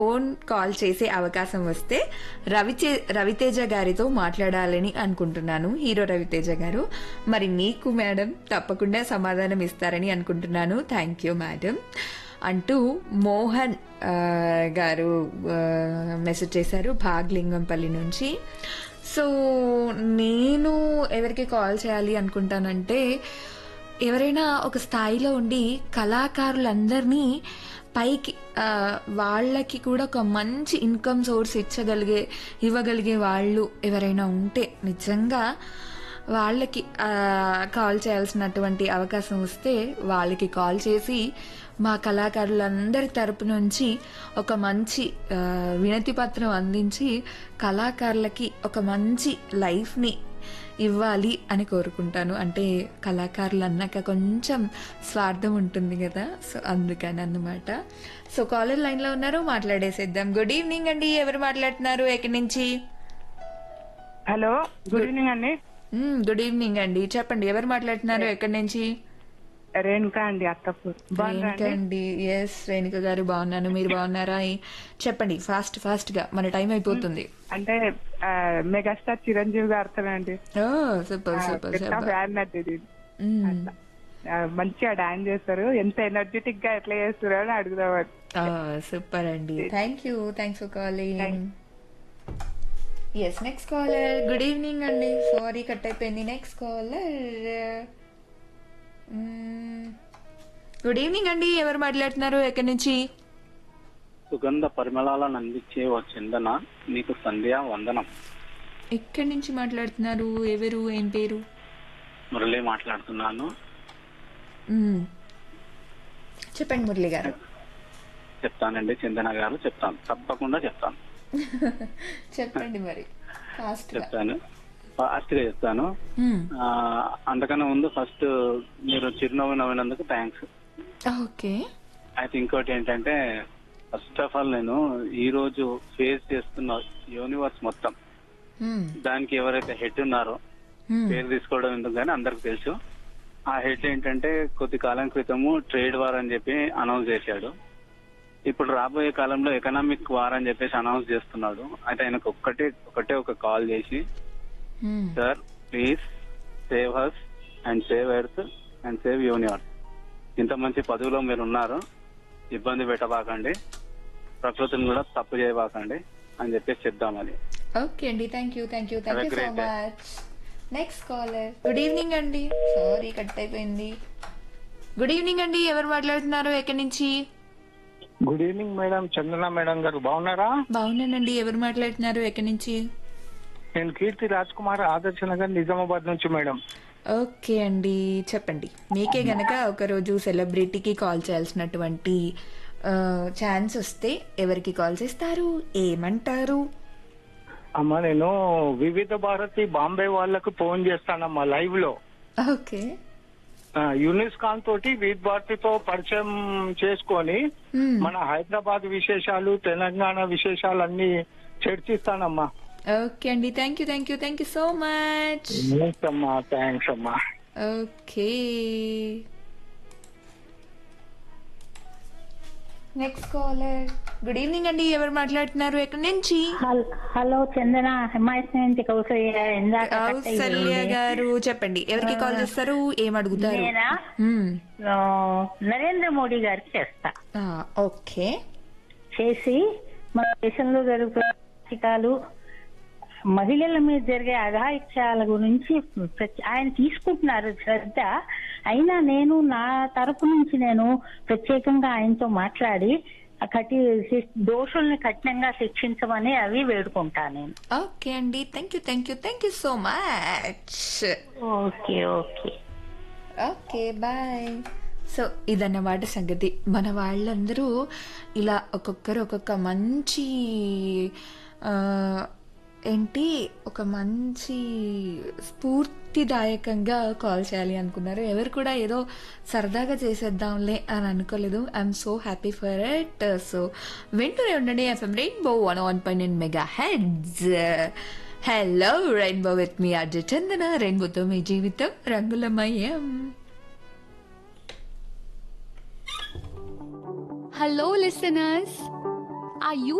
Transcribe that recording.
Phone call చేసే అవకాశం వస్తే రవిచే రవితేజ గారితో మాట్లాడాలని అనుకుంటున్నాను హీరో రవితేజ గారు మరి మీకు మేడం తప్పకుండా సమాధానం ఇస్తారని అనుకుంటున్నాను థ్యాంక్ యూ మేడం అంటూ మోహన్ ఆ, గారు ఆ, మెసేజ్ చేశారు భాగ్లింగంపల్లి నుంచి సో నేను ఎవరికి కాల్ చేయాలి అనుకుంటానంటే ఎవరైనా ఒక స్థాయిలో ఉండి కళాకారులందరినీ పైకి ఆ, వాళ్ళకి కూడా ఒక మంచి ఇన్కమ్ సోర్స్ ఇచ్చగలిగే ఇవ్వగలిగే వాళ్ళు ఎవరైనా ఉంటే నిజంగా వాళ్ళకి ఆ, కాల్ చేయాల్సినటువంటి అవకాశం వస్తే వాళ్ళకి కాల్ చేసి మా కళాకారులందరి తరపు నుంచి ఒక మంచి ఆ, వినతి పత్రం అందించి కళాకారులకి ఒక మంచి లైఫ్ని ఇవ్వాలి అని కోరుకుంటాను అంటే కళాకారులు అన్నాక కొంచెం స్వార్థం ఉంటుంది కదా సో అందుకని అన్నమాట సో కాలర్ లైన్లో ఉన్నారు మాట్లాడేసేద్దాం గుడ్ ఈవినింగ్ అండి ఎవరు మాట్లాడుతున్నారు ఎక్కడి నుంచి హలో గుడ్ ఈవినింగ్ అండి గుడ్ ఈవినింగ్ అండి చెప్పండి ఎవరు మాట్లాడుతున్నారు ఎక్కడి నుంచి రేణుకా అండి అత్తపూర్ బాగున్నారా రేణుక అండి ఎస్ రేణుక గారు బాగున్నాను మీరు బాగున్నారా చెప్పండి ఫాస్ట్ ఫాస్ట్ గా మన టైం అయిపోతుంది అంటే ఆ, మెగాస్టార్ చిరంజీవి గారితో అండి ఓ సూపర్ సూపర్ పెద్ద సూపర్ ఫ్యాన్ అండి ఇది. ఆ, మంచిగా డాన్స్ చేస్తారు ఎంత ఎనర్జెటిక్ గా ఎట్లా చేస్తారు అని అడుగుదామని సూపర్ అండి thank you thanks for calling yes next caller good evening అండి సారీ కట్ అయిపోయింది నెక్స్ట్ కాలర్ గుడ్ ఈవినింగ్ అండి ఎవరు మాట్లాడుతున్నారు ఎక్కడి నుంచి సుగంధ పరిమళాలను అందించే ఓ చందన నీకు సంధ్యా వందనం ఎక్కడి నుంచి మాట్లాడుతున్నారు ఎవరు ఏం పేరు మురళి మాట్లాడుతున్నాను మ్మ్. చెప్పండి మురళి గారు చెప్తానండి చందన గారు చెప్తాను తప్పకుండా చెప్తాను చెప్పండి మరి ఫాస్ట్ గా చెప్తాను ఫాస్ట్ గా చెప్తాను మ్మ్. ఆ, అంతకన్నా ముందు ఫస్ట్ మీరు చిరునవ్వు నవ్వినందుకు థ్యాంక్స్ ఓకే అయితే ఇంకోటి ఏంటంటే ఫస్ట్ ఆఫ్ ఆల్ నేను ఈ రోజు ఫేస్ చేస్తున్న యూనివర్స్ మొత్తం మ్మ్. దానికి ఎవరైతే హెడ్ ఉన్నారో మ్మ్. పేరు తీసుకోవడం ఎందుకు కానీ అందరికి తెలుసు ఆ హెడ్ ఏంటంటే కొద్ది కాలం క్రితము ట్రేడ్ వార్ అని చెప్పి అనౌన్స్ చేశాడు ఇప్పుడు రాబోయే కాలంలో ఎకనామిక్ వార్ అని చెప్పేసి అనౌన్స్ చేస్తున్నాడు అయితే ఆయనకు ఒక్కటే ఒకటే ఒక కాల్ చేసి మ్మ్. Sir please save us and save earth and save universe ఇంత మంచి పదవిలో మీరు ఉన్నారు ఇబ్బంది పెట్టబాకండి ప్రకృతిని కూడా తప్పు చేయబాకండి అని చెప్పేసి చెప్దామని ఓకే అండి thank you thank you thank you Have a so great day. Much next caller good evening అండి సారీ కట్ అయిపోయింది గుడ్ ఈవినింగ్ అండి ఎవరు మాట్లాడుతున్నారు ఎక్కడి నుంచి good evening madam Chandana madam గారు బాగున్నారా బాగున్నానండి ఎవరు మాట్లాడుతున్నారు ఎక్కడి నుంచి నేను కీర్తి రాజ్ కుమార్ ఆదర్శ నగర్ నిజామాబాద్ నుంచి మేడం ఓకే అండి చెప్పండి మీకే గనక ఒకరోజు సెలబ్రిటీకి కాల్ చేయాల్సినటువంటి ఛాన్స్ వస్తే ఎవరికి కాల్ చేస్తారు ఏమంటారు అమ్మా నేను వివిధ భారతి బాంబే వాళ్ళకు ఫోన్ చేస్తానమ్మా లైవ్ లో ఓకే ఆ, యూనిస్ ఖాన్ తోటి వివిధ భారతితో పరిచయం చేసుకొని Hmm. మన హైదరాబాద్ విశేషాలు తెలంగాణ విశేషాలు అన్ని చర్చిస్తానమ్మా ఓకే అండి thank you thank you thank you so much thanks అమ్మా థ్యాంక్స్ అమ్మా okay next caller good evening అండి ఎవరు మాట్లాడుతున్నారు ఎక్కడి నుంచి హల్- హలో చందన హిమాయత్ నుంచి కౌసల్య ఇందాక కట్ కౌసల్య అయ్యింది. గారు చెప్పండి ఎవరికి కాల్ చేస్తారు ఏం అడుగుతారు నేనా మ్మ్. ఆ, నరేంద్ర మోడీ గారికి చేస్తా ఆ, ఓకే చేసి మన దేశంలో జరుగుతున్న రాజకీయాలు మహిళల మీద జరిగే అఘాయిత్యాల గురించి ప్రత్య- ఆయన తీసుకుంటున్నారు శ్రద్ధ అయినా నేను నా తరపు నుంచి నేను ప్రత్యేకంగా ఆయనతో మాట్లాడి ఆ కఠి శిక్ష- దోషుల్ని కఠినంగా శిక్షించమని అవి వేడుకుంటా నేను ఓకే అండి thank you thank you thank you so much okay okay okay bye so ఇదన్నమాట సంగతి మన వాళ్ళందరూ ఇలా ఒక్కొక్కరు ఒక్కొక్క మంచి ఆ, ఏంటి ఒక మంచి స్ఫూర్తిదాయకంగా కాల్ చేయాలి అనుకున్నారు ఎవరు కూడా ఏదో సరదాగా చేసేద్దాంలే అని అనుకోలేదు I'm so happy for it so వింటూనే ఉండండి F M rainbow one one point megahertz hello rainbow with me R J Chandana రెయిన్బోతో మీ జీవితం రంగులమయం Hello, listeners. ఆ